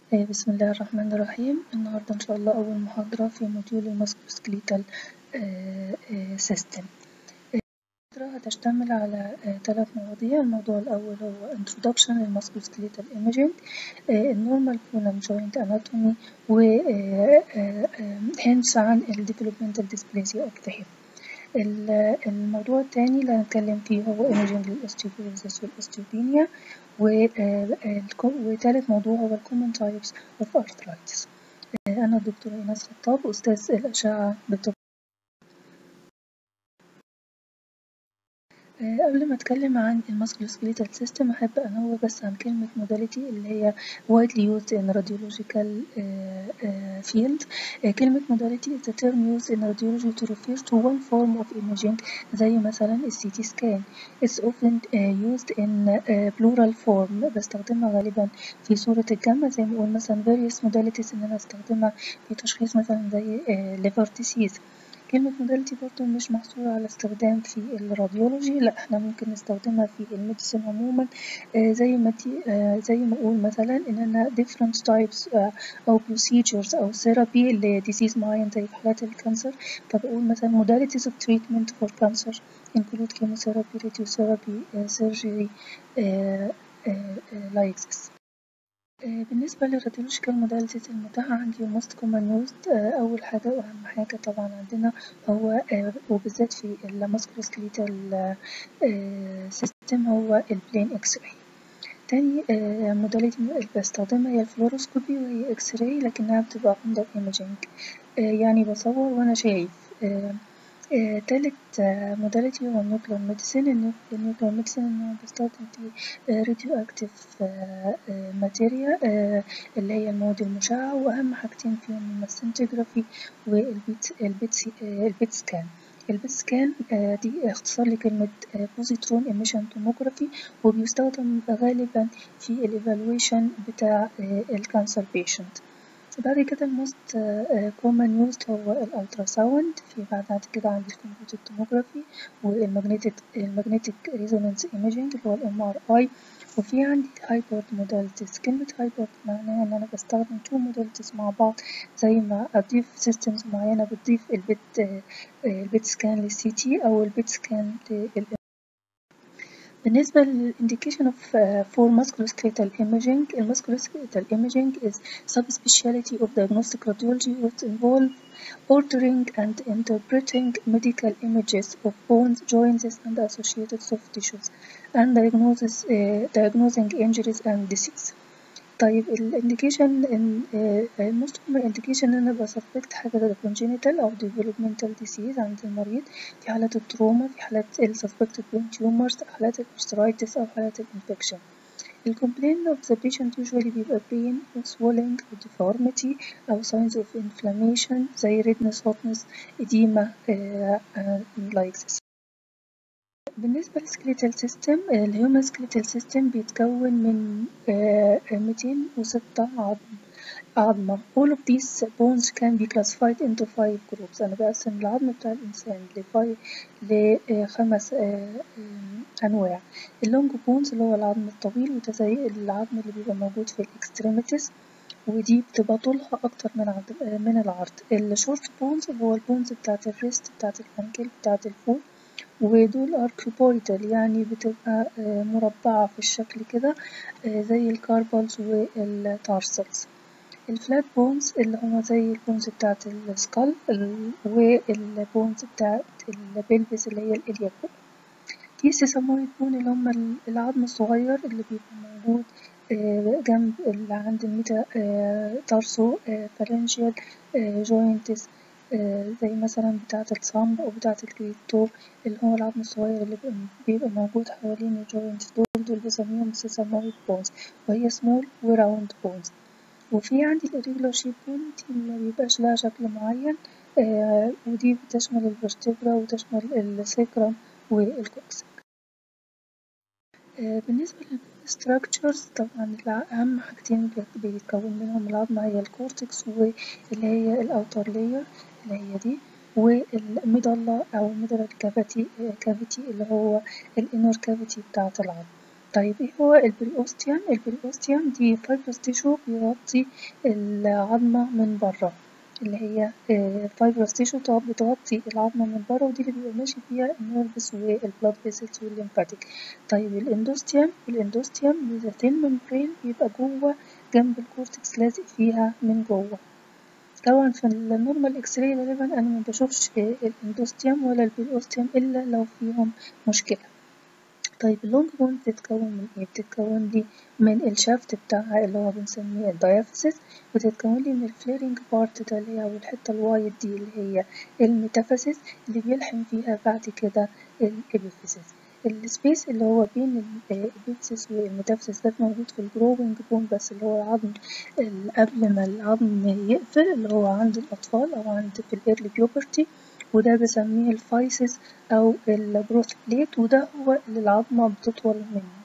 بسم الله الرحمن الرحيم النهاردة إن شاء الله أول محاضرة في موديول الماسكوسكليتال سيستم المحاضرة هتشتمل على تلات مواضيع الموضوع الأول هو introduction للماسكوسكليتال imaging النورمال كولم جوينت اناتومي و hints عن ال developmental dysplasia of the hip الموضوع التاني اللي هنتكلم فيه هو imaging للأستيوبروزيس والأستيوبينيا وتالت موضوع هو الكومن تايبس اوف arthritis أنا الدكتورة إيناس خطاب أستاذ الأشعة بالطب قبل ما أتكلم عن الماسكولوسكليتال سيستم أحب أنوه بس عن كلمة modality اللي هي widely used in radiological field كلمة modality is a term used in radiology to refer to one form of imaging زي مثلا ال CT scan it's often used in plural form بستخدمها غالبا في صورة الجمع زي ما نقول مثلا various modalities إن أنا أستخدمها في تشخيص مثلا زي liver disease كلمة موداليتي برضه مش محصورة على استخدام في الراديولوجي لا احنا ممكن نستخدمها في الميديسين عموما زي ما تي زي ما اقول مثلا ان انا different types او procedures او therapy لديزيز معين زي في حالات الكانسر فبقول مثلا modalities of treatment for cancer include chemotherapy radiotherapy surgery like this بالنسبة للراديولوجيكال موداليتيز المتاحة عندي والموست كومن يوزد أول حاجة وأهم حاجة طبعا عندنا هو وبالذات في الماسكولوسكليتال سيستم هو البلين اكس راي تاني موداليتي اللي بستخدمها هي الفلوروسكوبي وهي اكس راي لكنها بتبقى اندر ايميجينج يعني بصور وأنا شايف آه، تالت آه، موداليتي هو النيوكلير ميديسين النيوكلير ميديسين إن أنا بستخدم فيه راديو أكتيف ماتيريال اللي هي المواد المشعة وأهم حاجتين فيهم هما السنتجرافي والبيت البيت البيت سكان البيت سكان دي اختصار لكلمة بوزيترون ايميشن توموجرافي وبيستخدم غالبا في الايفالويشن بتاع الكانسر بيشنت بعد كده الموست كومن يوزد هو الالترا ساوند في بعد كده عندي الكمبيوتر توموجرافي والمagnetic المagnetic ريزونانس ايميجينج اللي هو الام ار اي وفي عندي هايبرد موداليتيز كلمة هايبرد معناها ان انا بستخدم تو موداليتيز مع بعض زي ما اضيف سيستمز معينة بتضيف البيت البيت سكان للسي تي او البيت سكان لل بالنسبة للإنديكيشن of uh, for musculoskeletal imaging musculoskeletal imaging is subspecialty of diagnostic radiology which involve ordering and interpreting medical images of bones, joints and associated soft tissues and diagnosis, uh, diagnosing injuries and disease. طيب الانديكيشن الموست كومن انديكيشن ان انا بسسبكت حاجه congenital او developmental disease عند المريض في حالات التروما في حالات السسبكتد brain tumors حالات الارثرايتس او حالات الانفكشن الكومبلين of the patient usually بيبقى pain swelling or deformity أو signs of inflammation زي redness hotness edema uh, uh, like this بالنسبة للسكليتال سيستم الهيومن سكليتال سيستم بيتكون من ميتين وستة عظم عظمة all of these bones can be classified into five groups أنا بقسم العظم بتاع الإنسان لفايف لخمس أنواع اللونج بونز اللي هو العظم الطويل وده زي العظم اللي بيبقى موجود في الإكستريميتيز ودي بتبقى طولها أكتر من عرض من العرض الشورت بونز هو البونز بتاعت الريست بتاعت الأنكل بتاعت الفوت ودول اركيبويدال يعني بتبقى مربعة في الشكل كده زي الكاربلز والتارسلز الفلات بونز اللي هما زي البونز بتاعت السكال والبونز بتاعت البلبس اللي هي الإليا بون في سيسامويد بون اللي هما العظم الصغير اللي بيبقى موجود جنب اللي عند الميتا تارسو فالنجيال جوينتس زي مثلا بتاعة الصمب أو بتاعة الكريبتو اللي هو العظم الصغير اللي بيبقى موجود حوالين الجوينتس دول دول بسميهم سيسامويد بونز وهي سمول وراوند بونز وفي عندي الإريجولار شيب بون دي مبيبقاش لها شكل معين آه ودي بتشمل الفرتبرا وتشمل السيكرم والكوكسيك آه بالنسبة للستراكشرز طبعا أهم حاجتين بيتكون منهم العظمة هي الكورتكس واللي هي الأوتر لاير اللي هي دي والميدالا أو الميدالر كافيتي كافيتي اللي هو الانر كافيتي بتاعة العظم طيب ايه هو البريوستيوم البريوستيوم دي فايبرس تيشو بيغطي العظمة من بره اللي هي فايبرس تيشو بتغطي العظمة من بره ودي اللي بيبقى ماشي فيها النيرفس والبلاد فيسلز والليمفاتيك طيب الاندوستيوم الاندوستيوم بيبقى ثين ممبرين بيبقى جوه جنب الكورتكس لازق فيها من جوه طبعا في النورمال اكس راي غالبا انا ما بشوفش الاندوستيوم ولا البريوستيوم الا لو فيهم مشكله طيب اللونج بون بتتكون من ايه بتتكون لي من الشافت بتاعها اللي هو بنسميه الدايافيسيس بتتكون لي من الفليرنج بارت ده اللي هي او الحته الوايت دي اللي هي الميتافيسيس اللي بيلحم فيها بعد كده الابيفيسيس السبيس اللي هو بين الابيفيسيس والميتافيسيس ده موجود في الجروينج بون بس اللي هو العظم قبل ما العظم يقفل اللي هو عند الاطفال او عند في الايرلي بيوبرتي وده بسميه الفايسس أو البروث بليت وده هو اللي العظمة بتطول منه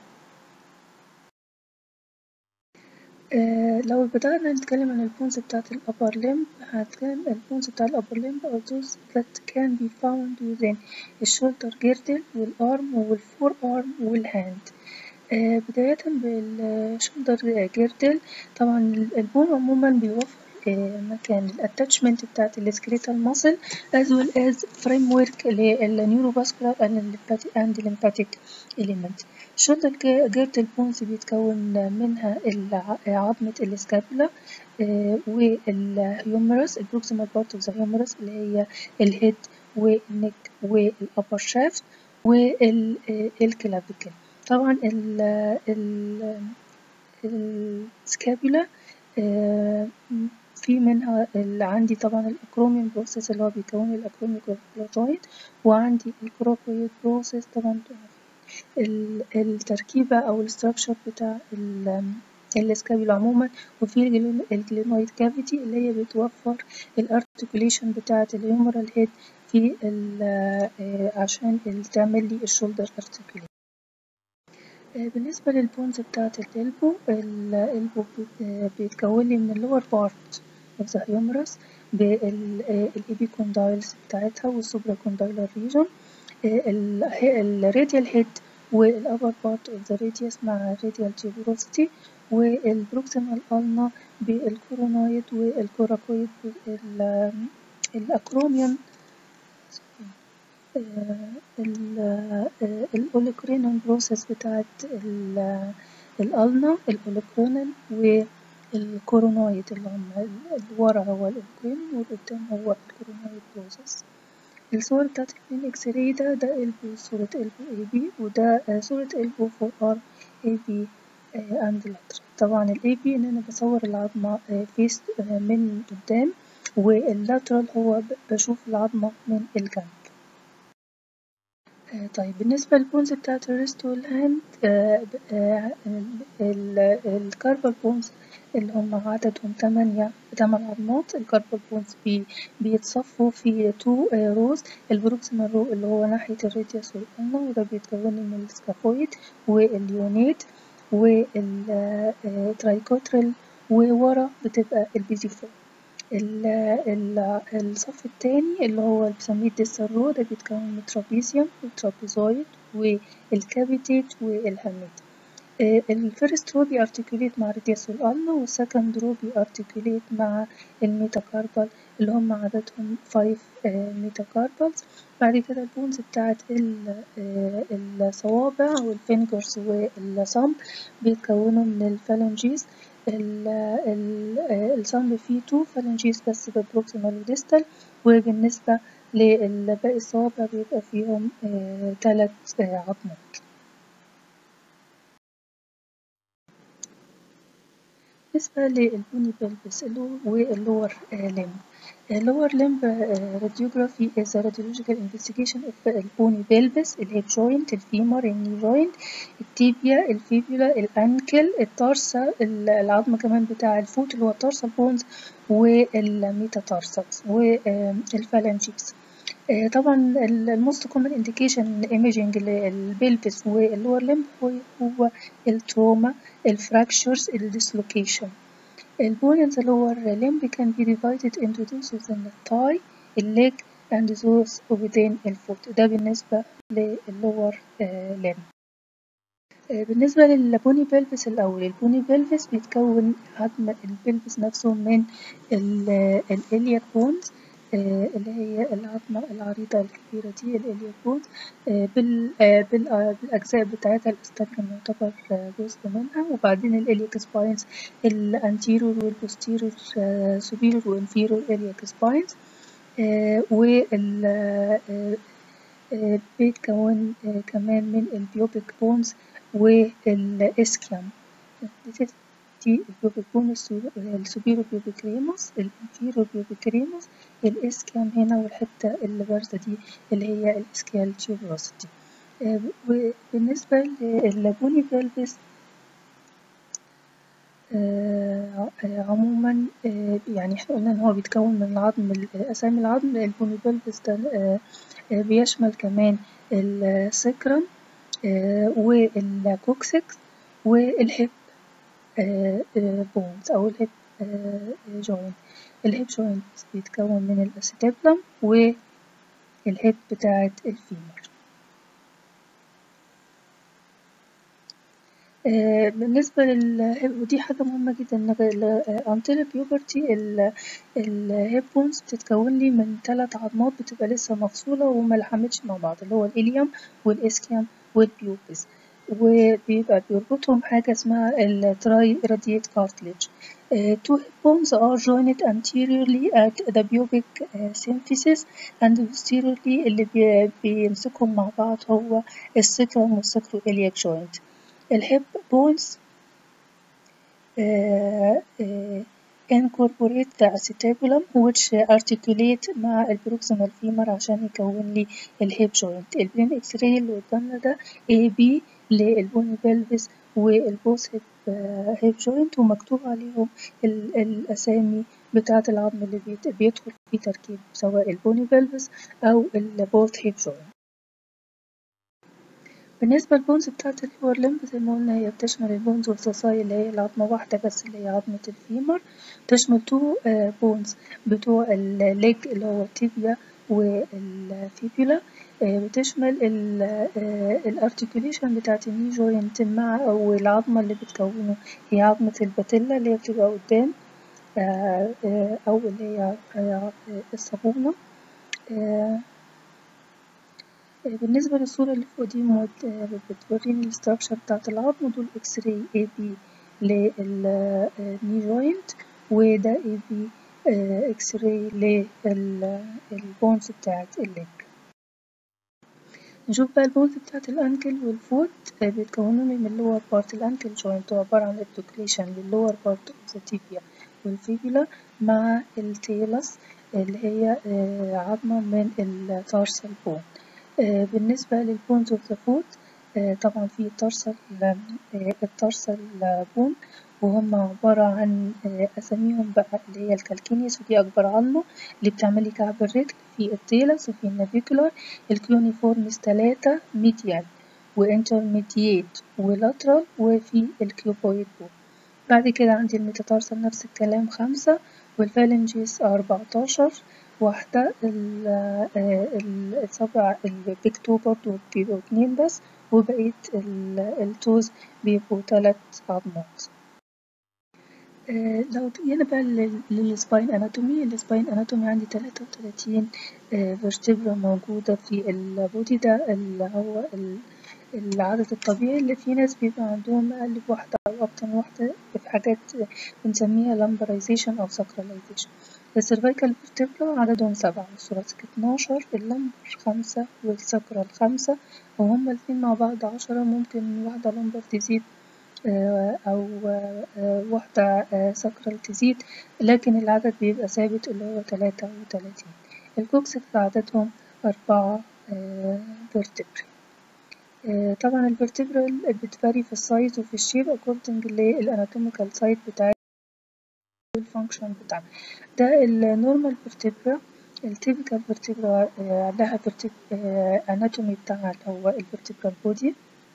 آه لو بدأنا نتكلم عن البونز بتاعت الأبر لمب هنتكلم البونز بتاع الأبر لمب are those that can be found within الشولدر جيردل والأرم والفور أرم والهاند آه بداية بالشولدر جيردل طبعا البون عموما بيوفر مكان الاتاتشمنت بتاعت السكريتال ماسل as well as framework للنيوروفاسكولار and lymphatic element شولدر جيرتل بونز بيتكون منها عظمة السكابولا والهيومرس البروكسيمال بارت اوف ذا هيومرس اللي هي الهيد والنك والابر شافت والكلافيكل طبعا السكابولا في منها اللي عندي طبعا الاكروميوم بروسيس اللي هو بيكون الاكروميوم جلوتويد وعندي الكروكويد بروسيس طبعا التركيبة أو الستراكشر بتاع السكابيولا عموما وفي الجلينويد كافيتي اللي هي بتوفر الارتكوليشن بتاعة الهيومرال هيد في عشان تعمل لي الشولدر ارتكوليشن بالنسبة للبونز بتاعة الإلبو الإلبو بيتكون لي من اللور بارت of the humerus بالإيبيكوندايلز بتاعتها والسوبرا كوندايلر ريجون الراديال هيد والأبر بارت of the radius مع radial tuberosity والبروكسيمال ألنا بالكورونويد والكوراكويد الأكروميون الأوليكرينون بروسيس بتاعت الألنا الأوليكرينون والكورونويد اللي هم اللي ورا هو الأوليكرينون والقدام هو الكورونويد بروسيس الصور بتاعت البين اكس راي ده ده البو صورة البو اي بي وده صورة البو فور ار اي بي اند لاتر طبعا الاي بي ان انا بصور العظمة فيس من قدام واللاترال هو بشوف العظمة من الجنب طيب بالنسبة للبونز بتاعت الريست والهاند الكاربال بونز اللي هم عددهم تمانية تمن عظمات الكاربال بونز بي بيتصفوا في تو روز البروكسيمال رو اللي هو ناحية الراديوس والألنا وده بيتكون من السكافويد واليونيت والترايكوتريل وورا بتبقى البيزيفور الصف التاني اللي هو اللي بنسميه الديستال رو ده بيتكون من الترابيزيوم والترابيزويد والكابيتيت والهاميت الفيرست رو بيارتكوليت مع راديوس والألنا والسكند رو بيارتكوليت مع الميتاكاربال اللي هم عددهم 5 ميتاكاربالز بعد كده البونز بتاعت الصوابع والفينجرز والصمب بيتكونوا من الفالنجيز الصمب فيه تو فالنجيز بس بالبروكسيمال وديستال وبالنسبة لباقي الصوابع بيبقى فيهم تلات عظمات بالنسبة للبوني بلبس واللور لمب اللور لمب radiography is a radiological investigation of البوني بلبس الهيب جوينت الفيمر الني جوينت التيبيا الفيبولا الانكل التارسا العظم كمان بتاع الفوت اللي هو التارسال بونز والميتاتارسالز والفالنجيز طبعا الموست كومن انديكيشن ايميجينج للبلبس واللور لمب هو هو التروما الفراكشرز الديسلوكيشن البون in the lower limb can be divided into those within the thigh, leg and those within الفوت ده بالنسبة للlower limb بالنسبة للبوني بلفس الأول البوني بلفس بيتكون عظم البلفس نفسه من الإلياك بونز اللي هي العظمة العريضة الكبيرة دي الإلياك بونز بالأجزاء بتاعتها الأسترنم يعتبر جزء منها وبعدين الإلياك سباينز الأنتيرور والبوستيرور سوبيرور وإنفيرور إلياك سباينز وال بيتكون كمان من البيوبيك بونز والإسكيام دي البيوبيك بون السوبيرو بيوبيك ريموس الانفيرو بيوبيك ريموس الإسكيام هنا والحتة اللي بارزة دي اللي هي الإسكيال تيوبروسيتي وبالنسبة للبوني بلفس عموما يعني احنا قلنا ان هو بيتكون من العظم اسامي العظم البوني بلفس ده بيشمل كمان السكرم والكوكسكس والهيب بونز أو الهيب جوينت الهيب جوينت بيتكون من الأسيتابلم والهيب بتاعة الفيمر بالنسبة لل ودي حاجة مهمة جدا أنتل بيوبرتي الهيب بونز بتتكون لي من ثلاث عظمات بتبقى لسه مفصولة وما لحمتش مع بعض اللي هو الإليوم والإسكيوم والبيوبس وبيبقى بيربطهم حاجة اسمها التراي راديات كارتليج two hip bones are joined anteriorly at the pubic symphysis and posteriorly اللي بي بيمسكهم مع بعض هو السكرم والسكرو إلياك جوينت الهيب بونز incorporate the acetabulum which articulate مع البروكسيمال فيمر عشان يكون لي الهيب جوينت البلين اكس راي اللي قدامنا ده اي بي للبوني بلفس والبوس هيب هيب جوينت ومكتوب عليهم الأسامي بتاعة العظم اللي بيدخل في تركيب سواء البوني بلفس أو البوث هيب جوينت بالنسبة للبونز بتاعة اللور لمب زي ما قلنا هي بتشمل البونز والصصاي اللي هي العظمة واحدة بس اللي هي عظمة الفيمر تشمل تو بونز بتوع الليج اللي هو التيبيا والفيبيولا بتشمل الارتكوليشن بتاعت الني جوينت مع أو العظمة اللي بتكونه هي عظمة الباتيلا اللي هي بتبقى قدام أو اللي هي الصابونة بالنسبة للصورة اللي فوق دي بتوريني الاستراكشر بتاعت العظم دول اكس راي اي بي للني جوينت وده اي بي اكس راي للبونز بتاعت الليج نشوف بقى البونز بتاعت الانكل والفوت بيتكونوا من اللور بارت الانكل جوينت هو عبارة عن ارتكليشن للور بارت اوف ذا تيبيا والفيبيولا مع التيلس اللي هي عظمة من التارسال بون بالنسبة للبونز اوف ذا فوت طبعا في التارسال التارسال بون وهم عبارة عن أساميهم بقى اللي هي الكالكينيس ودي أكبر عظمة اللي بتعمل لي كعب الرجل في التيلس وفي النافيكولار الكيونيفورمز تلاتة ميديال وانترميديات ولاترال وفي الكيوبويد بون بعد كده عندي الميتاتارسال نفس الكلام خمسة والفالنجيس أربعتاشر واحدة السبع البيكتو برضو بيبقوا اتنين بس وبقية التوز بيبقوا تلات عظمات لو جينا بقى للسباين اناتومي السباين اناتومي عندي تلاتة وتلاتين فيرتبرا موجودة في البودي ده اللي هو العدد الطبيعي اللي في ناس بيبقى عندهم أقل واحدة أو أكتر من واحدة في حاجات بنسميها لامبرايزيشن أو ساكراليزيشن السيرفيكال فيرتبرا عددهم سبعة الثوراسيك اتناشر اللمبر خمسة والساكرال خمسة وهما الاتنين مع بعض عشرة ممكن واحدة لمبر تزيد أو واحدة ساكرال تزيد لكن العدد بيبقى ثابت اللي هو تلاتة وتلاتين الكوكسكس عددهم أربعة فيرتبرا طبعا الفيرتبرال بتفاري في السايز وفي الشيب according للاناتوميكال سايت بتاع الفانكشن بتاعها ده النورمال فيرتبرا التيبيكال فيرتبرا لها اناتومي بتاعها اللي هو الفيرتبرال بودي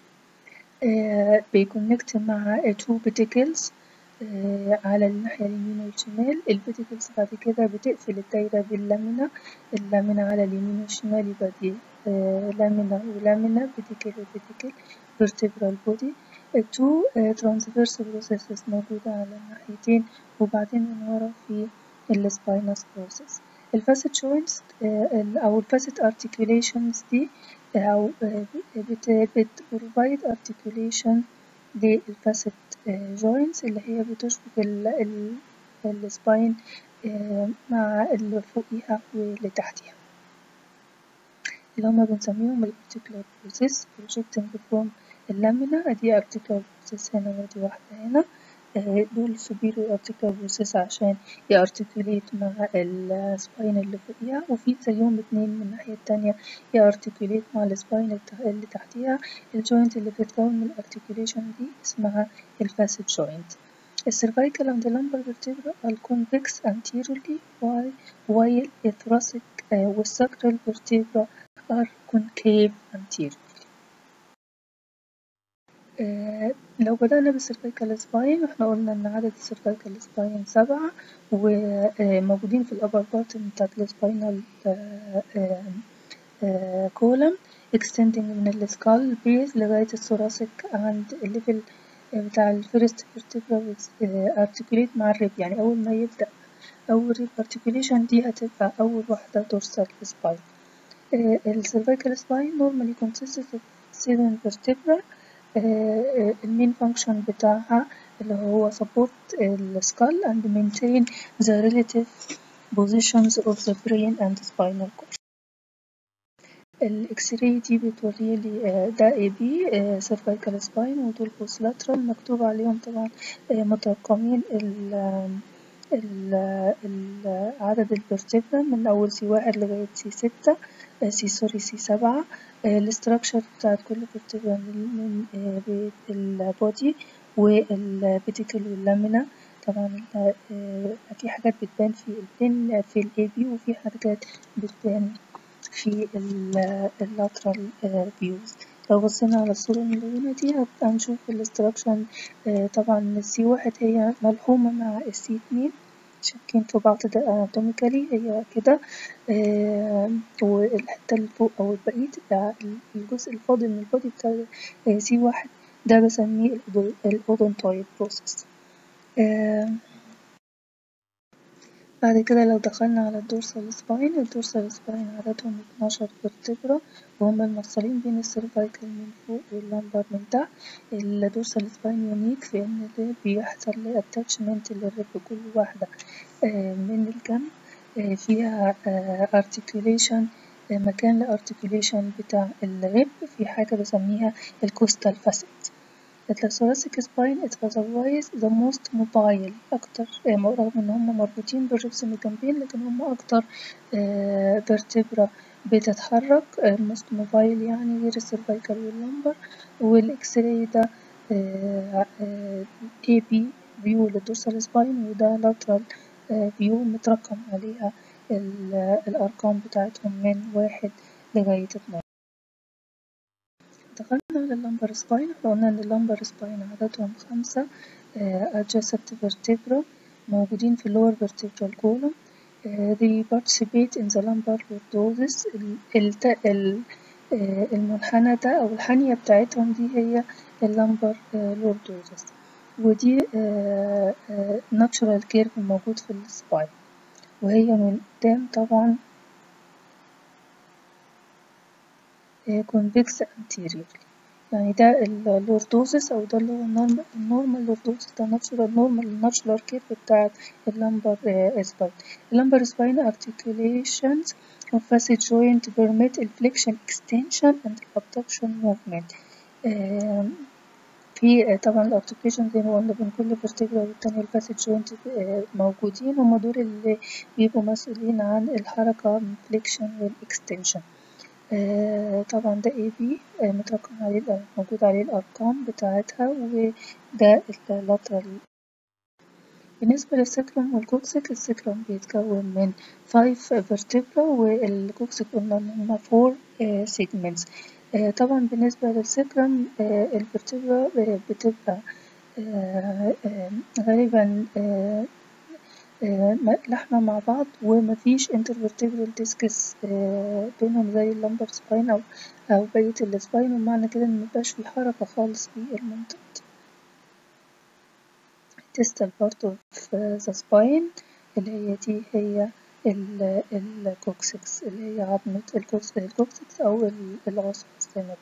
بيكونكت مع تو بيتيكلز على الناحية اليمين والشمال البيتيكلز بعد كده بتقفل الدايرة باللامينا اللامينا على اليمين والشمال يبقى دي لامينا ولامينا بيتيكل وبيتيكل فيرتبرال بودي تو transverse processes موجودة على الناحيتين وبعدين من ورا في السباينس بروسيس الفاسد جوينتس أو الفاسد articulations دي أو بت بت provide articulation للفاسد جوينتس اللي هي بتشبك ال ال السباين مع اللي فوقيها واللي تحتيها اللي هما بنسميهم الارتيكولار بروسيس projecting from اللامينا ادي articular process هنا ودي واحدة هنا دول superior articular process عشان يارتكوليت مع السباين اللي فوقيها وفي زيهم اتنين من الناحية التانية يارتكوليت مع السباين اللي تحتيها الجوينت اللي بتتكون من الارتكوليشن دي اسمها الفاسد جوينت السيرفايكال and the lumbar vertebra are convex anteriorly while while the thoracic والsacral vertebra are concave anteriorly آه لو بدأنا بالسيرفايكال سباين احنا قلنا ان عدد السيرفايكال سباين سبعة وموجودين في الأبر بارت بتاعت السباينال كولم extending من السكال بيز لغاية الثوراسيك عند الليفل بتاع الفيرست فيرتبرا ارتكوليت مع الريب يعني أول ما يبدأ أول ريب ارتكوليشن دي هتبقى أول واحدة دورسال سباين السيرفايكال سباين normally consists of seven vertebra المين فانكشن بتاعها اللي هو support السكال and maintain the relative positions of the brain and spinal cord الاكس راي دي بتوري لي ده اي بي سيرفايكال سباين ودول بوست لاترال مكتوب عليهم طبعا مترقمين عدد الفرتبرا من أول سي واحد لغاية سي ستة سي سوري سي سبعة الاستراكشر بتاعت كل فرتبرا من البودي والبيتيكل واللامينا طبعا في حاجات بتبان في البين في الاي بي وفي حاجات بتبان في اللاترال فيوز لو بصينا على الصورة الملونة دي هنشوف الاستراكشن طبعا السي واحد هي ملحومة مع السي اتنين شاكين في بعض ده اناتوميكالي هي كده والحتة اللي فوق أو البقية الجزء الفاضل من البودي بتاع سي واحد ده بسميه الأودونتويد بروسيس بعد كده لو دخلنا على الدورسال سباين الدورسال سباين عددهم 12 فيرتبرا وهم المفصلين بين السيرفايكال من فوق واللمبر من تحت الدورسال سباين يونيك في ان ده بيحصل له اتاتشمنت للرب كل واحدة من الجنب فيها ارتكوليشن مكان الارتكوليشن بتاع الرب في حاجة بسميها الكوستال فاسيت الثوراسيك سباين is otherwise the most mobile أكتر رغم إن هم مربوطين بالربس من الجنبين لكن هم أكتر فيرتبرا بتتحرك most mobile يعني غير السيرفايكال واللمبر والإكس راي ده اي بي فيو للدورسال سباين وده لاترال فيو مترقم عليها الأرقام بتاعتهم من واحد لغاية اتناشر دخلنا على اللمبر سباين احنا قلنا ان اللمبر سباين عددهم خمسة adjacent vertebra موجودين في lower vertebral column they participate in the lumbar lordosis المنحنى ده أو الحنية بتاعتهم دي هي اللمبر لوردوزس ودي natural curve موجود في السباين وهي من قدام طبعا convex anteriorly يعني ده اللوردوزس أو ده اللي هو النورمال لوردوزس ده ناتشورال نورمال الناتشورال كيرف بتاعت اللمبر سباين اللمبر سباين articulations of facet joint permit flexion extension and abduction movement في طبعا الارتكيشن زي ما قلنا بين كل فيرتبرا والتانية الفاسد جوينت موجودين هما دول اللي بيبقوا مسؤولين عن الحركة من فليكشن والاكستنشن آه طبعا ده اي بي آه مترقم عليه موجود عليه الأرقام بتاعتها وده اللاترال بالنسبة للسكرم والكوكسيك السكرم بيتكون من 5 vertebra والكوكسيك قلنا إن هما 4 آه segments طبعا بالنسبة للسكرم الفرتبرا بتبقى غالبا لحمة مع بعض ومفيش انترفرتبرال ديسكس بينهم زي اللمبر سباين أو أو بقية السباين ومعنى كده إن مبقاش في حركة خالص في المنطقة distal part of the spine اللي هي دي هي الكوكسكس اللي هي عظمة الكوكسكس أو العصب زي ما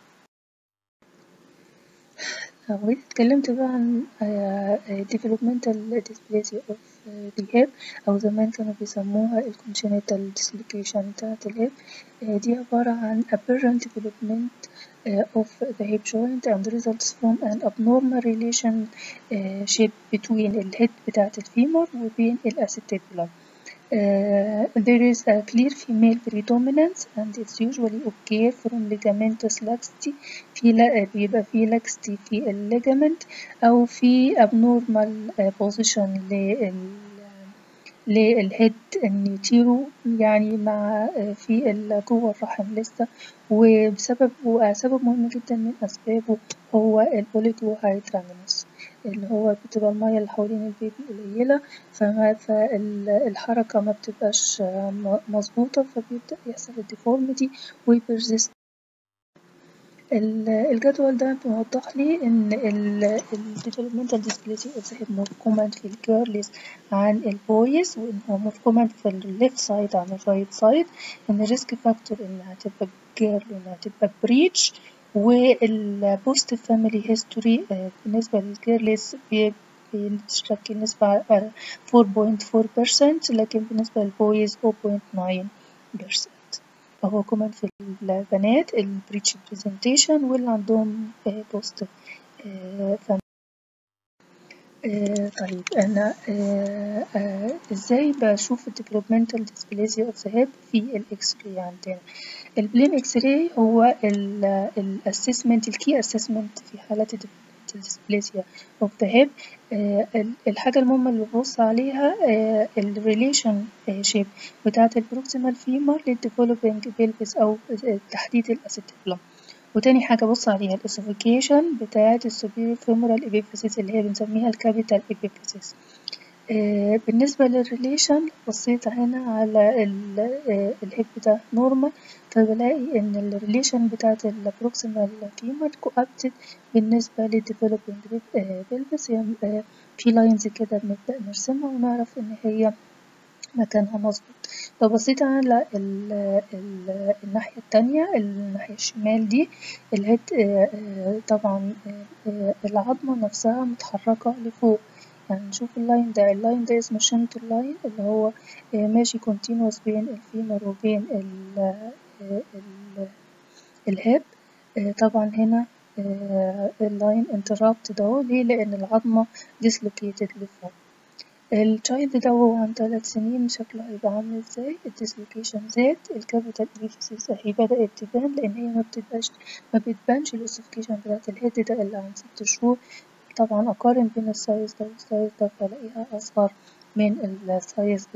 لو جيت اتكلمت بقى عن developmental displasia of the hip أو زمان كانوا بيسموها ال congenital dislocation بتاعت الهيب دي عبارة عن aberrant development of the hip joint and results from an abnormal relationship between الهيد بتاعت الفيمور وبين الأسيتابولم. Uh, there is a clear female predominance and it's usually occur from ligamentous laxity في لا بيبقى في laxity في الليجامنت أو في abnormal position لل للهيد النيوتيرو يعني مع في جوه الرحم لسه وبسبب وسبب مهم جدا من أسبابه هو الأوليجو هيدرامينوس اللي هو بتبقى المية اللي حوالين البيبي قليلة فالحركة ما بتبقاش مظبوطة فبيبدأ يحصل الديفورميتي ويبرزست الجدول ده بيوضح لي ان ال developmental displasia of the hip more common في الجيرلز عن البويز وان هو more common في الليفت سايد عن الرايت سايد ان الريسك فاكتور انها تبقى جيرل وانها تبقى بريتش والبوست فاميلي هيستوري بالنسبة للجيرلز بتشكل نسبة 4.4% لكن بالنسبة للبويز 0.9% فهو كمان في البنات البريتش بريزنتيشن واللي عندهم بوست فاميلي طيب أنا آه آه إزاي بشوف الديفلوبمنتال ديسبليزيا أوف ذا هيب في الإكس راي عندنا البلين إكس راي هو الأسسمنت الكي أسسمنت في حالات الديسبليزيا أوف ذا هيب الحاجة المهمة اللي ببص عليها الريليشن شيب بتاعة البروكسيمال فيمر للديفلوبينج بيلفس أو تحديد الأسيتابلم وتاني حاجة بص عليها الاسوفيكيشن بتاعة السوبيريور فيمورال ابيفيسيس اللي هي بنسميها الكابيتال ابيفيسيس آه بالنسبة للريليشن بصيت هنا على الهيب ده نورمال فبلاقي ان الريليشن بتاعة البروكسيمال فيمر كوابتد بالنسبة للديفلوبينج بيلفس يعني في لاينز كده بنبدأ نرسمها ونعرف ان هي مكانها مظبوط لو بصيت على ال ال الناحية التانية الناحية الشمال دي الهيد طبعا العظمة نفسها متحركة لفوق يعني نشوف اللاين ده اللاين ده اسمه شنتر لاين اللي هو ماشي كونتينوس بين الفيمر وبين ال ال الهيب طبعا هنا اللاين انترابت ده ليه لأن العظمة ديسلوكيتد لفوق التشايلد ده وهو عن ثلاث سنين شكله هيبقى عامل ازاي الديسلوكيشن زاد الكابيتال ابيفيسيس اهي بدأت تبان لأن هي ما بتبقاش ما بتبانش الاسوفيكيشن بتاعت الهيد ده إلا عن ست شهور طبعا أقارن بين السايز ده والسايز ده فلاقيها أصغر من السايز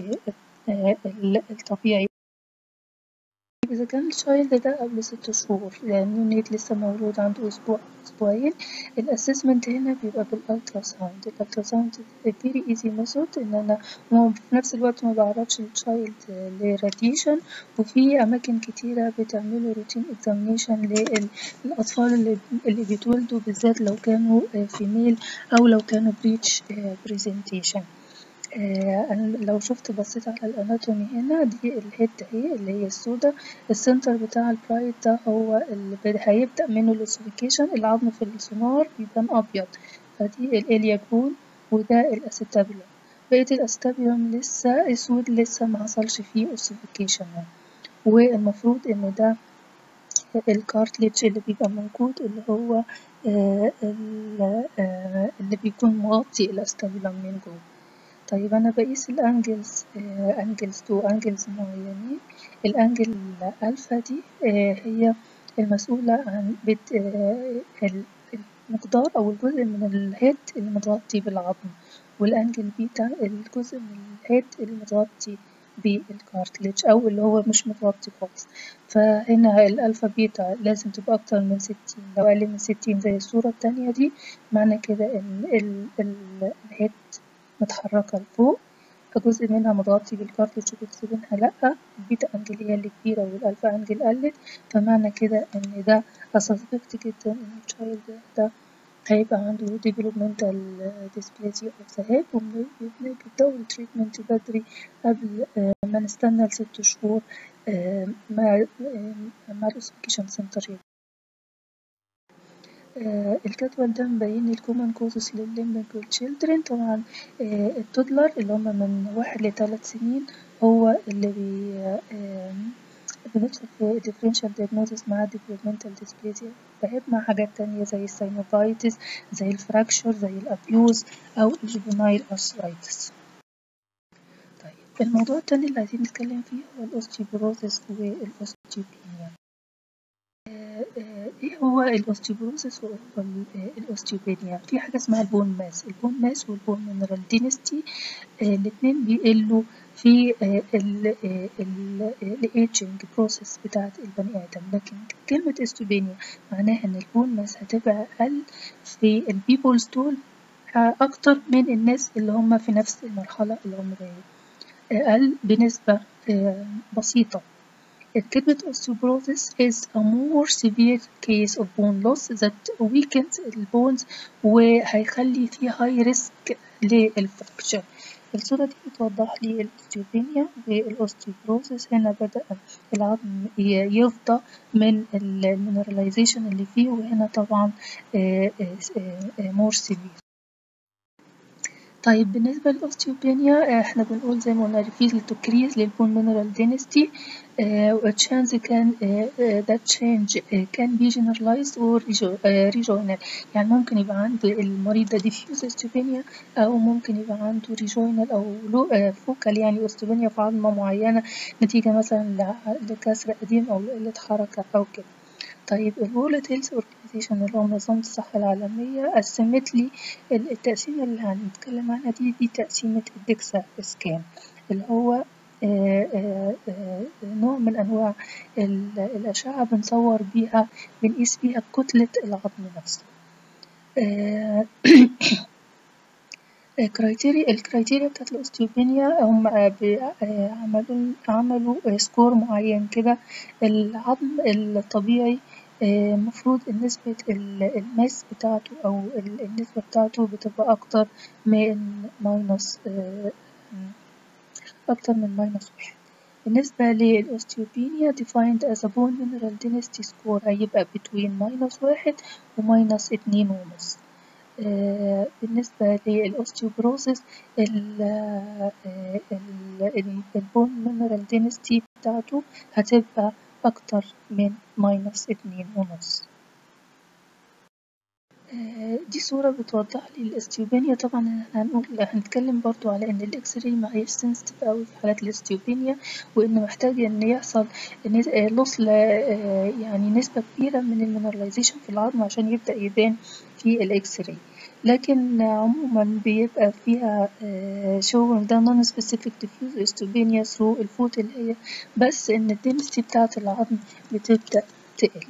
الطبيعي إذا كان الشايلد ده قبل ست شهور يعني نيت لسه مولود عنده أسبوع أسبوعين الأسسمنت هنا بيبقى بالألترا ساوند الألترا ساوند فيري إيزي ميثود إن أنا في نفس الوقت ما بعرضش الشايلد لراديشن وفي أماكن كتيرة بتعملوا روتين إكزامينيشن للأطفال اللي, اللي بيتولدوا بالذات لو كانوا فيميل أو لو كانوا بريتش بريزنتيشن أنا لو شفت بصيت على الأناتومي هنا دي الهيد اهي اللي هي السودا السنتر بتاع البرايد ده هو اللي هيبدأ منه الاسوفيكيشن العظم في السونار بيبان أبيض فدي الإليا بون وده الأسيتابيولم بقية الأسيتابيولم لسه أسود لسه محصلش فيه اسوفيكيشن والمفروض إن ده الكارتليج اللي بيبقى موجود اللي هو اللي بيكون مغطي الأسيتابيولم من جوه طيب أنا بقيس الأنجلز أنجلز تو أنجلز معينين الأنجل الألفا دي هي المسؤولة عن بت المقدار أو الجزء من الهيد اللي متغطي بالعظم والأنجل بيتا الجزء من الهيد اللي متغطي بالكارتليج أو اللي هو مش متغطي خالص فهنا الألفا بيتا لازم تبقى أكتر من ستين لو أقل من ستين زي الصورة التانية دي معنى كده إن الهيد متحركة لفوق فجزء منها متغطي بالكارتليج وجزء منها لأ البيتا أنجل هي اللي كبيرة والألفا أنجل قلت فمعنى كده إن ده أسسبكت جدا إن الشايلد ده هيبقى عنده developmental dysplasia of the hip وبنبدأوا التريتمنت بدري قبل ما نستنى لست شهور مع مع الأوسيفيكيشن سنتر الجدول ده مبين الكومن كوزز للليمبنج والتشيلدرن طبعا التودلر اللي هما من واحد لثلاث سنين هو اللي بي بندخل في differential diagnosis مع developmental dysplasia فهيب مع حاجات تانية زي الساينوفايتس زي الفراكشر زي الأبيوز أو الجوفينايل أرثرايتس طيب الموضوع التاني اللي عايزين نتكلم فيه هو الأوستيوبروزيس والأوستيوبينيا ايه هو الاوستيوبروسيس والاوستيوبينيا في حاجه اسمها البون ماس البون ماس والبون مينرال دينستي الاثنين بيقلوا في الايجنج بروسيس بتاعه البني ادم لكن كلمه استوبينيا معناها ان البون ماس هتبقى اقل في البيبولز دول اكتر من الناس اللي هم في نفس المرحله العمريه اقل بنسبه بسيطه كلمة osteoporosis is a more severe case of bone loss that weakens البونز وهيخلي فيه high risk للفراكشر الصورة دي بتوضح لي الاوستيوبينيا والاوستيوبروسيس هنا بدأ العظم يفضى من المينراليزيشن اللي فيه وهنا طبعا more severe طيب بالنسبة للأوستيوبينيا احنا بنقول زي ما قلنا ريفيز لتكريز للبون مينرال دينستي تشانز كان that change can be generalized or regional يعني ممكن يبقى عند المريض ده diffuse osteopenia أو ممكن يبقى عنده regional أو فوكال يعني اوستيوبينيا في عظمة معينة نتيجة مثلا لكسر قديم أو لقلة حركة أو كده طيب الورلد هيلث اورجانيزيشن اللي هو منظمة الصحة العالمية قسمت لي التقسيمة اللي هنتكلم عنها دي دي تقسيمة الدكسا سكان اللي هو آآ آآ نوع من أنواع الأشعة بنصور بيها بنقيس بيها كتلة العظم نفسه كرايتيريا الكرايتيريا بتاعت الأوستيوبينيا هم عملوا عملوا سكور معين كده العظم الطبيعي المفروض نسبة الماس بتاعته أو النسبة بتاعته بتبقى أكتر من ماينس أكتر من ماينس واحد بالنسبة للأوستيوبينيا defined as a bone mineral density score هيبقى between ماينس واحد وماينس اتنين ونص بالنسبة للأوستيوبروسيس البون مينرال دينستي بتاعته هتبقى أكتر من ماينس اتنين ونص دي صورة بتوضح لي الاستيوبينيا طبعا هنقول هنتكلم برضو على ان الاكس راي ما هيش سنسيتيف قوي في حالات الاستيوبينيا وان محتاج ان يحصل لص يعني نسبة كبيرة من المينراليزيشن في العظم عشان يبدأ يبان في الاكس راي لكن عموما بيبقى فيها شغل ده نون سبيسيفيك ديفيوز استوبينيا ثرو الفوت اللي هي بس ان الدنسيتي بتاعة العظم بتبدأ تقل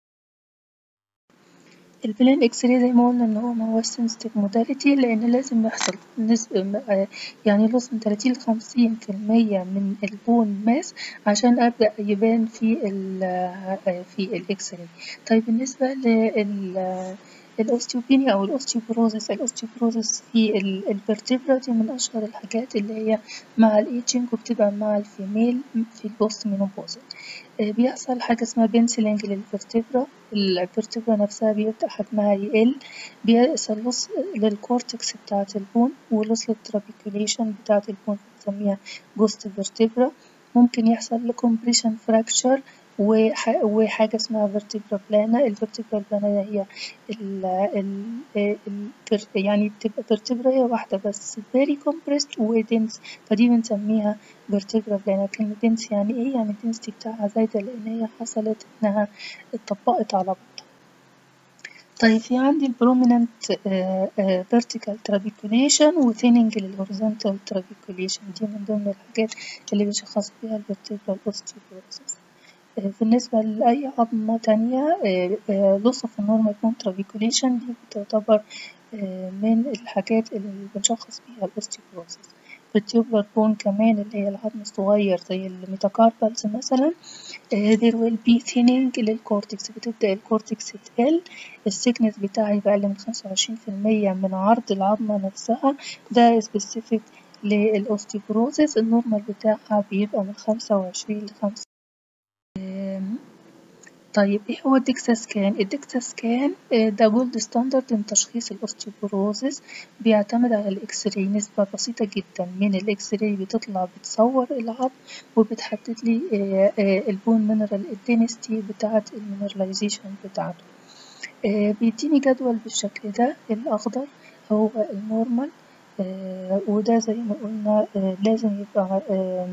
البلان اكس راي زي ما قلنا ان هو ما هو سنسيتيف موداليتي لان لازم يحصل نسبة يعني لص من 30 ل 50 في المية من البون ماس عشان ابدا يبان في ال في الاكس راي طيب بالنسبة لل الاوستيوبينيا او الاوستيوبروزيس الاوستيوبروزيس في الفرتبرا دي من اشهر الحاجات اللي هي مع الايجنج وبتبقى مع الفيميل في البوست مينوبوزل بيحصل حاجة اسمها بنسلينج للفرتبرا الفرتبرا نفسها بيبدأ حجمها يقل بيحصل لص للكورتكس بتاعة البون ولص للترابيكوليشن بتاعة البون بنسميها جوست فيرتبرا ممكن يحصل لكمبريشن فراكشر وحاجة اسمها فيرتبرا بلانا الفيرتبرا بلانا هي ال ال ال يعني بتبقى فيرتبرا هي واحدة بس very compressed ودنس فدي بنسميها فيرتبرا بلانا كلمة دنس يعني ايه يعني الدنسيتي بتاعها زايدة لأن هي حصلت إنها اتطبقت على بعض طيب في عندي البروميننت vertical trabeculation وثيننج للهوريزونتال trabeculation دي من ضمن الحاجات اللي بيشخص بيها الفيرتبرا osteoporosis بالنسبة لأي عظمة تانية loss of normal bone trabeculation دي بتعتبر من الحاجات اللي بنشخص بيها الأوستيوبروسيس vertebral bone كمان اللي هي العظم الصغير زي الميتاكاربالز مثلا there will be thinning للكورتكس بتبدأ الكورتكس تقل السكنس بتاعي بأقل من خمسة وعشرين في المية من عرض العظمة نفسها ده specific للأوستيوبروزيس النورمال بتاعها بيبقى من خمسة وعشرين لخمسة طيب ايه هو الديكسا سكان؟ الديكسا سكان ده جولد ستاندرد لتشخيص الاوستيوبروزيس بيعتمد على الاكس راي نسبة بسيطة جدا من الاكس راي بتطلع بتصور العظم وبتحدد لي البون مينرال الدينستي بتاعة المينراليزيشن بتاعته بيديني جدول بالشكل ده الأخضر هو النورمال وده زي ما قلنا لازم يبقى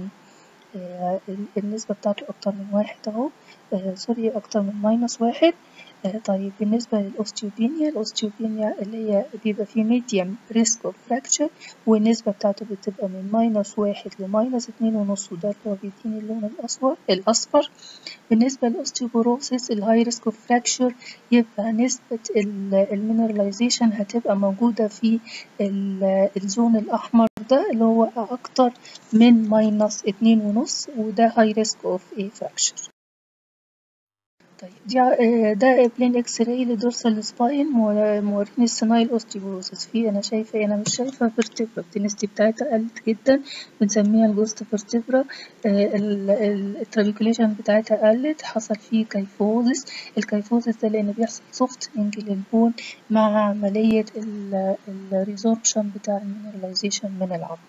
النسبة بتاعته أكتر من واحد أهو سوري أكتر من ماينس واحد طيب بالنسبة للأوستيوبينيا الأوستيوبينيا اللي هي بيبقى فيه ميديم ريسك أوف فراكشر والنسبة بتاعته بتبقى من ماينس واحد لماينس اتنين ونص وده اللي هو بيديني اللون الأصفر الأصفر بالنسبة للأوستيوبوروسيس الهاي ريسك أوف فراكشر يبقى نسبة المينراليزيشن هتبقى موجودة في الزون الأحمر ده اللي هو أكتر من ماينس اتنين ونص وده هاي ريسك أوف ايه فراكشر طيب دي ده بلين اكس راي لدورسال سباين موريني السنايل اوستيوبروسيس في انا شايفه انا مش شايفه فيرتبرا الدنستي بتاعتها قلت جدا بنسميها الجوست فيرتبرا الترابيكوليشن بتاعتها قلت حصل فيه كيفوزس الكيفوزس ده لان بيحصل سوفتنج للبون مع عمليه الريزوربشن بتاع المينراليزيشن من العظم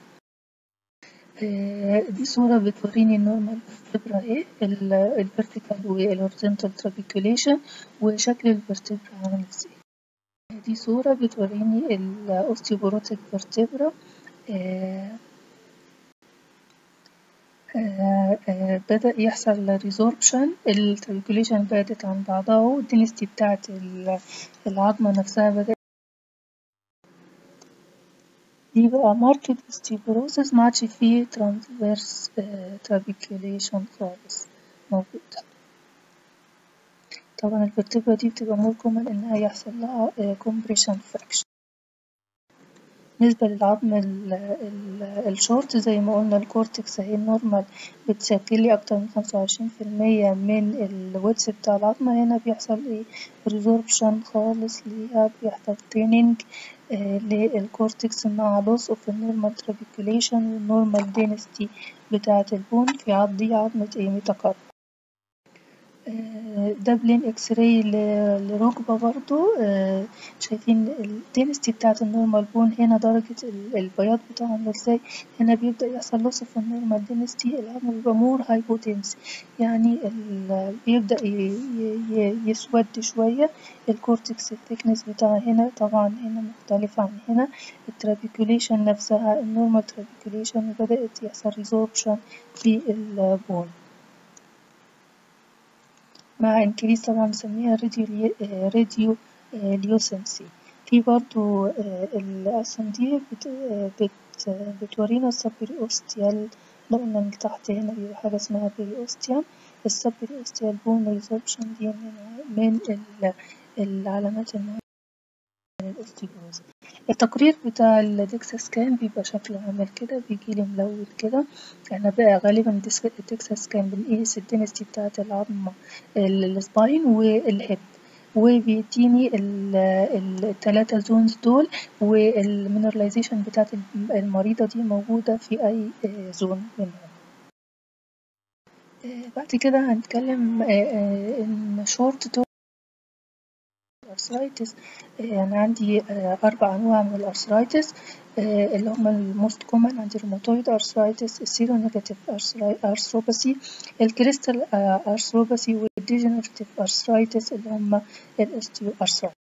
دي صورة بتوريني النورمال فيبرا ايه الفيرتيكال والهوريزونتال ترابيكوليشن وشكل الفيرتبرا عامل ازاي دي صورة بتوريني الاوستيوبوروتيك فيرتبرا بدأ يحصل ريزوربشن الترابيكوليشن بعدت عن بعضها والدنستي بتاعت العظمة نفسها بدأت دي بقى ماركت اوستيوبروسيس ما عادش فيه ترانسفيرس ترابيكيوليشن خالص موجود طبعا الفرتبرا دي بتبقى مور كومن انها يحصل لها كومبريشن فراكشن بالنسبة للعظم الشورت زي ما قلنا الكورتكس هي النورمال بتشكل لي أكتر من خمسة وعشرين في المية من الويتس بتاع العظمة هنا بيحصل ايه ريزوربشن خالص ليها بيحصل تريننج للكورتكس مع loss of النورمال ترابيكوليشن والنورمال density بتاعة البون في عض دي عظمة ايه ميتاكارب ده بلين اكس راي لركبة برضو شايفين الدينستي بتاعة النورمال بون هنا درجة البياض بتاعه عامل ازاي هنا بيبدأ يحصل لص في النورمال دينستي العظم بيبقى مور هايبوتنسي يعني بيبدأ يسود شوية الكورتكس الثيكنس بتاعه هنا طبعا هنا مختلف عن هنا الترابيكوليشن نفسها النورمال ترابيكوليشن وبدأت يحصل ريزوربشن في البون مع انكريس طبعا بنسميها راديو راديو ليوسنسي في برضو الأسهم دي بت بت بتورينا السبريوستيال لو قلنا من تحت هنا بيبقى حاجة اسمها بريوستيوم السبريوستيال بون ريزوربشن دي من, من العلامات المهمة للأوستيوبروز التقرير بتاع الديكسا سكان بيبقى شكله عامل كده بيجيلي ملون كده احنا بقى غالبا الديكسا سكان بنقيس الدنستي بتاعة العظمة السباين والهيب وبيديني التلاتة زونز دول والمينراليزيشن بتاعة المريضة دي موجودة في أي زون منهم بعد كده هنتكلم ان شورت الارثرايتس يعني عندي اربع انواع من الارثرايتس اللي هم الموست كومن عندي روماتويد ارثرايتس السيرو نيجاتيف ارثروباثي الكريستال ارثروباثي والديجنراتيف ارثرايتس اللي هم الاستيو ارثرايتس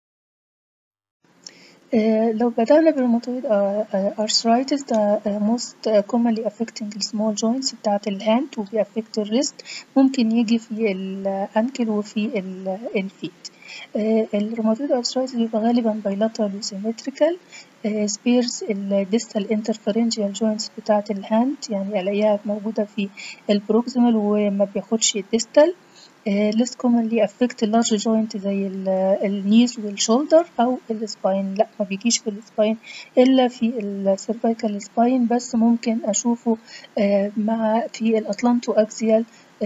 لو بدأنا بالروماتويد arthritis ده most commonly affecting small joints بتاعة الهاند وبيأفكت الريست ممكن يجي في الأنكل وفي الفيت الروماتويد arthritis بيبقى غالبا bilateral وسيمتريكال سبيرز الديستال انترفرنجيال جوينتس بتاعة الهاند يعني الاقيها موجودة في البروكسيمال وما بياخدش الديستال less commonly affect large joint زي النيز والشولدر أو السباين لأ مبيجيش في السباين إلا في السيرفايكال سباين بس ممكن أشوفه مع في الأطلانتو أكزيال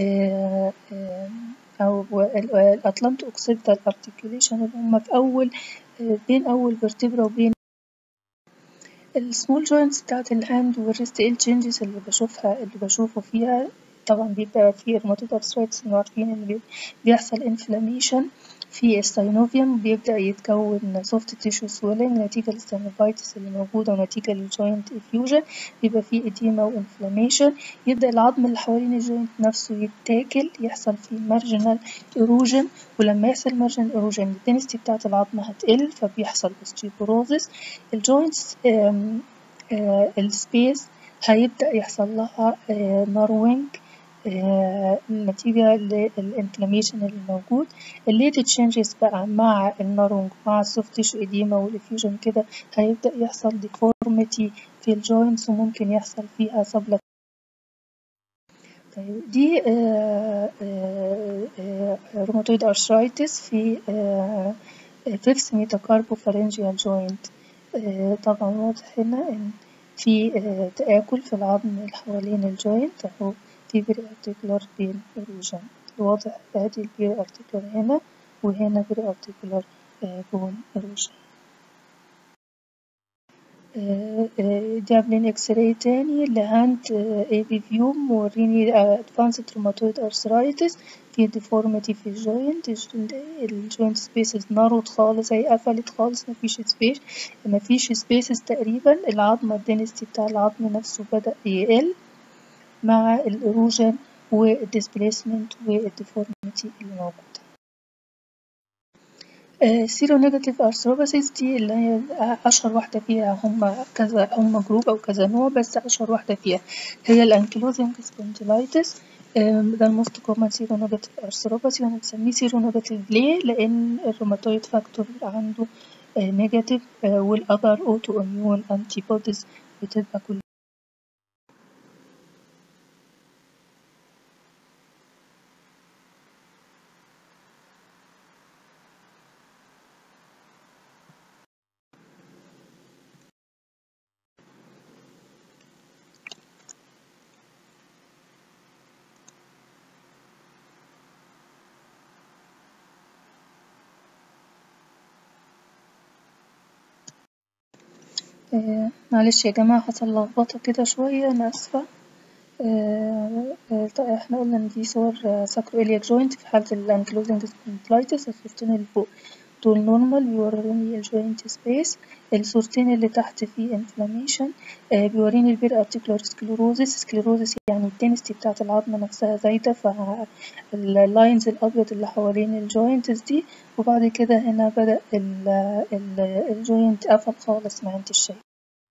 أو الأطلانتو أوكسيبتال ارتكيوليشن اللي هما في أول بين أول فيرتبرا وبين السمول جوينتس بتاعت الهاند والريست ايه التشينجز اللي بشوفها اللي بشوفه فيها طبعا بيبقى في روماتويد ارثرايتس انتوا عارفين ان بيحصل انفلاميشن في الساينوفيوم بيبدأ يتكون سوفت تيشو سويلنج نتيجة للسينوفايتس اللي موجودة ونتيجة للجوينت افيوجن بيبقى فيه اديما وانفلاميشن يبدأ العظم اللي حوالين الجوينت نفسه يتاكل يحصل فيه مارجنال ايروجن ولما يحصل مارجنال ايروجن الدنستي بتاعت العظم هتقل فبيحصل اوستيوبروزس الجوينتس السبيس هيبدأ يحصل لها ناروينج نتيجة للانفلاميشن اللي موجود الليت تشينجز بقى مع النارونج مع السوفت تيشو اديما والافيوجن كده هيبدأ يحصل ديفورميتي في الجوينتس وممكن يحصل فيها سبلة طيب دي روماتويد ارثرايتس في فيفث ميتاكاربو فارنجيال جوينت طبعا واضح هنا ان في تآكل في العظم اللي حوالين الجوينت اهو في بري ارتيكولار بين ايروجن واضح ادي البري ارتيكولار هنا وهنا بري ارتيكولار بون ايروجن دي عاملين اكس راي تاني لهاند اي بي فيو موريني ادفانسد روماتويد ارثرايتس في ديفورميتي في الجوينت الجوينت سبيسز نارود خالص هي قفلت خالص مفيش سبيس مفيش سبيسز تقريبا العظمة الدنستي بتاع العظم نفسه بدأ يقل مع الايروجن والديسبليسمنت والديفورميتي اللي موجودة سيرو نيجاتيف ارثروباسيس دي اللي هي اشهر واحده فيها هم كذا هم جروب او كذا نوع بس اشهر واحده فيها هي الانكيلوزنج سبونجيلايتس ده الموست كومن سيرو نيجاتيف ارثروباسي وانا بسميه سيرو نيجاتيف ليه لان الروماتويد فاكتور عنده نيجاتيف والاذر اوتو اميون انتي بوديز بتبقى كلها آه معلش يا جماعة حصل لخبطة كده شوية أنا آسفة آه آه احنا قلنا إن دي صور ساكرو إلياك جوينت في حالة الأنكلوزنج سبونتلايتس الصورتين اللي فوق دول نورمال بيوروني الجوينت سبيس الصورتين اللي تحت فيه انفلاميشن بيوريني البير ارتيكولار سكليروزس سكليروزس يعني الدنستي بتاعة العظمة نفسها زايدة فاللاينز الأبيض اللي حوالين الجوينتس دي وبعد كده هنا بدأ الجوينت قفل خالص ما انتش شايف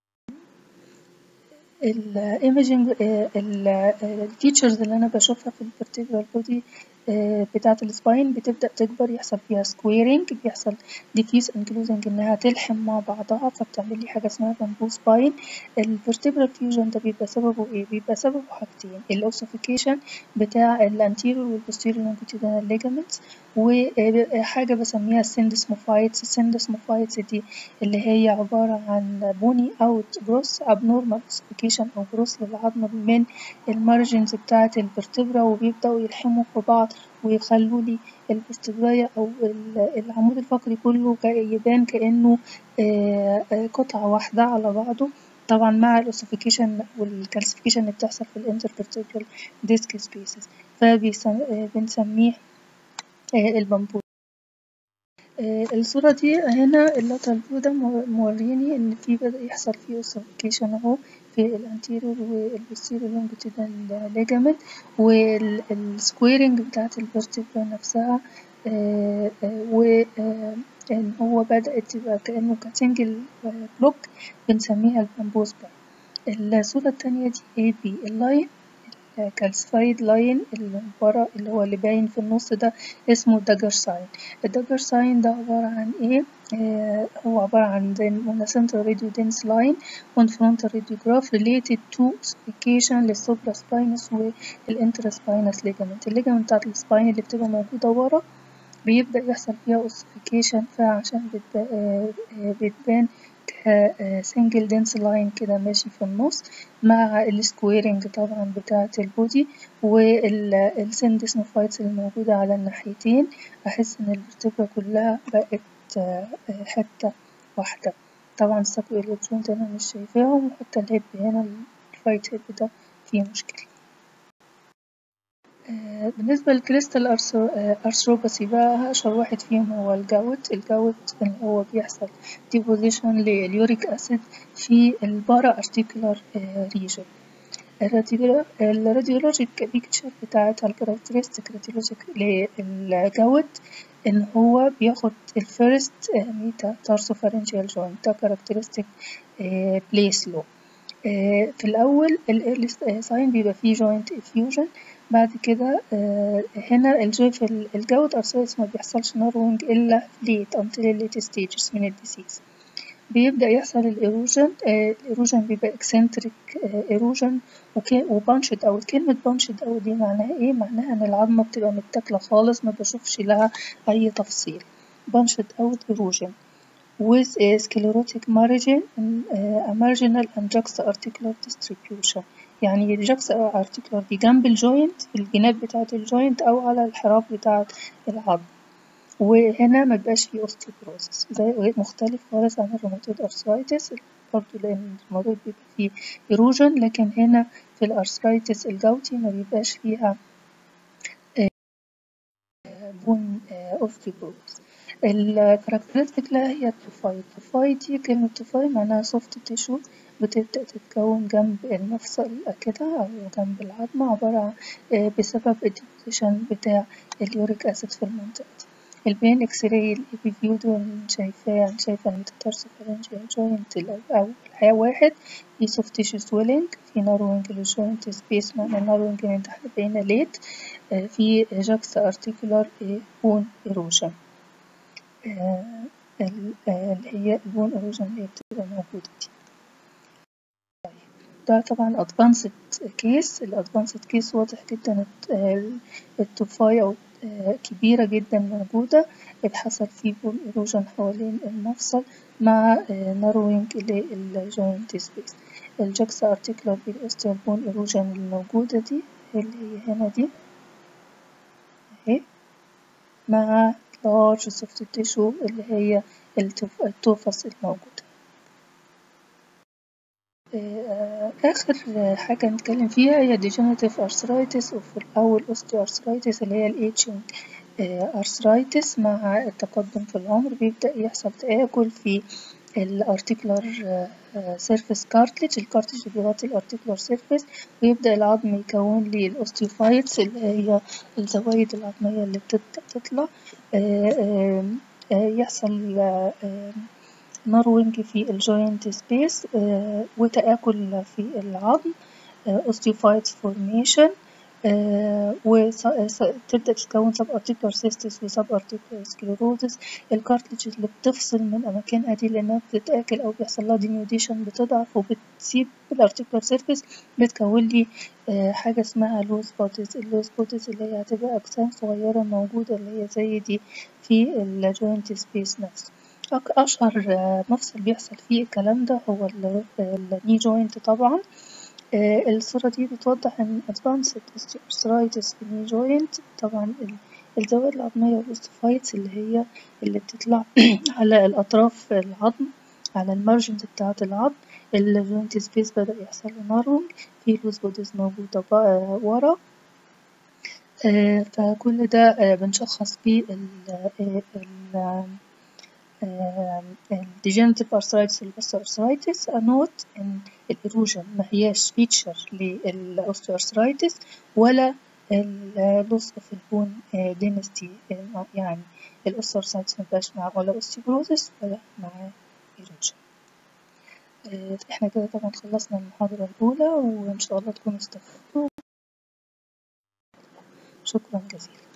الايمجنج الفيتشرز اللي انا بشوفها في الفرتيبرال بودي بتاعة السباين بتبدأ تكبر يحصل فيها سكويرنج بيحصل ديفيوز انكلوزنج انها تلحم مع بعضها فبتعمل لي حاجة اسمها بامبو سباين الفرتيبرال فيوجن ده بيبقى سببه ايه؟ بيبقى سببه حاجتين الاوسيفيكيشن بتاع الانتيريور والبوستيريور لونجيتودينال ليجامنتس وحاجة بسميها السندسموفايتس السندسموفايتس دي اللي هي عبارة عن بوني اوت جروس ابنورمال اوسيفيكيشن او جروس للعظم من المارجنز بتاعة الفرتبرا وبيبدأوا يلحموا في بعض ويخلوا لي الفستبراية أو العمود الفقري كله يبان كأنه قطعة واحدة على بعضه طبعا مع الاوسيفيكيشن والكالسيفيكيشن اللي بتحصل في الانترفيرتبرال ديسك سبيسز فبنسميه البامبو الصورة دي هنا اللوتال فيو ده موريني إن في بدأ يحصل فيه اوسيفيكيشن أهو في الانتيريور والبوستيريور لونجيتودينال ليجامنت والسكويرنج بتاعت الفرتبرا نفسها و ان هو بدأت تبقى كأنه كسنجل بلوك بنسميها البامبوس باين الصورة التانية دي اي بي اللاين كالسفايد لاين اللي ورا اللي هو اللي باين في النص ده اسمه داجر ساين الداجر ساين ده عبارة عن ايه آه، هو عبارة عن monocentral radio dense line on frontal radiograph related to ossification للsupraspinous والintraspinous ligament الليجمنت بتاعت السباين اللي بتبقى موجودة ورا بيبدأ يحصل فيها ossification فعشان بتبقى آه، آه، بتبان كسنجل دنس لاين كده ماشي في النص مع السكويرنج طبعا بتاعة البودي والسندسنوفايتس الموجودة على الناحيتين أحس إن الفرتبرا كلها بقت آه، آه، حتة واحدة طبعا الساكو جوينت أنا مش شايفاهم وحتى الهيب هنا الرايت هيب ده فيه مشكلة آه، بالنسبة للكريستال أرثروباثي بقى أشهر واحد فيهم هو الجوت الجوت اللي هو بيحصل ديبوزيشن لليوريك أسيد في البارا أرتيكولار ريجن الراديولوجيك بيكتشر بتاعت الكاركترستيك راديولوجيك للجوت إن هو بياخد الفيرست ميتا تارسوفارنجيال جوينت ده كاركترستيك بليس له في الأول الإيرلي ساين بيبقى فيه جوينت افيوجن بعد كده آه، هنا الجوي في الجود أرثرايتس ما بيحصلش ناروينج إلا ليت until الليت ستيجز من الديسيز بيبدأ يحصل الإيروجن الإيروجن بيبقى اكسنتريك إيروجن وبانشد أوت كلمة بانشد أوت دي معناها إيه؟ معناها إن العظمة بتبقى متاكلة خالص ما بشوفش لها أي تفصيل بانشد أوت إيروجن with a sclerotic margin uh, a marginal and juxta-articular distribution يعني الجكسا articular دي جنب الجوينت في الجناب بتاعة الجوينت أو على الحراف بتاعة العظم وهنا مبقاش فيه osteoporosis زي مختلف خالص عن الروماتويد أرثرايتس برضه لأن الروماتويد بيبقى فيه erosion لكن هنا في الأرثرايتس الجوتي ما بيبقاش فيها بون osteoporosis الكاركترستيك لها هي التوفاي التوفاي دي كلمة توفاي معناها soft tissue بتبدأ تتكون جنب المفصل كده أو جنب العظمة عبارة عن بسبب الديبوزيشن بتاع اليوريك أسيد في المنطقة دي البين اكس راي الابي فيو دول شايفاه أنا شايفة الميتاتارسوفارنجيال جوينت أو الحياة واحد في soft tissue swelling في ناروينج للجوينت سبيس معنى ناروينج من تحت باينة ليت في جاكسا ارتيكولار بون ايروجن اللي هي البون ايروجن اللي بتبقى موجودة دي ده طبعا ادفانسد كيس الادفانسد كيس واضح جدا التوفاية أو كبيرة جدا موجودة حصل فيه بون ايروجن حوالين المفصل مع ناروينج للجوينت سبيس الجاكسا ارتيكولار بالاوستيال بون ايروجن الموجودة دي اللي هي هنا دي اهي مع لارج سوفت تيشو اللي هي التوفس الموجودة آخر حاجة نتكلم فيها هي degenerative arthritis أو الأوستيوارثرايتس اللي هي الإيتشنج arthritis مع التقدم في العمر بيبدأ يحصل تآكل في الارتيكولار سيرفيس كارتلج الكارتلج اللي بيغطي الارتيكولار سيرفيس ويبدأ العظم يكون لي الأوستيوفايتس اللي هي الزوايد العظمية اللي بتبدأ تطلع يحصل ناروينج في الجوينت سبيس وتآكل في العظم osteophytes formation وتبدأ تتكون سب ارتيكولار سيستس وسب ارتيكولار سكليروزس الكارتلج اللي بتفصل من أماكنها دي لأنها بتتآكل أو بيحصل لها دينيوديشن بتضعف وبتسيب الارتيكولار سيرفيس بتكون لي حاجة اسمها لوز بوديز اللوز بوديز اللي هي هتبقى أجسام صغيرة موجودة اللي هي زي دي في الجوينت سبيس نفسه أشهر مفصل بيحصل فيه الكلام ده هو الني جوينت طبعا الصورة دي بتوضح إن advanced osteoarthritis في الني جوينت طبعا الزوايا العظمية والأوستيفايتس اللي هي اللي بتطلع على الأطراف العظم على المارجنز بتاعة العظم الجوينت سبيس بدأ يحصل له نارونج في لوز بوديز موجودة ورا فكل ده بنشخص بيه ال الديجنريتيف ارثرايتس والاوستيوارثرايتس نوت ان الايروجن ما هياش فيتشر للاوستيوارثرايتس ولا اللوس اوف البون دينستي يعني الاوستيوارثرايتس ما بقاش معاه ولا اوستيوبروزس ولا معاه ايروجن احنا كده طبعا خلصنا المحاضرة الأولى وإن شاء الله تكونوا استفدتوا شكرا جزيلا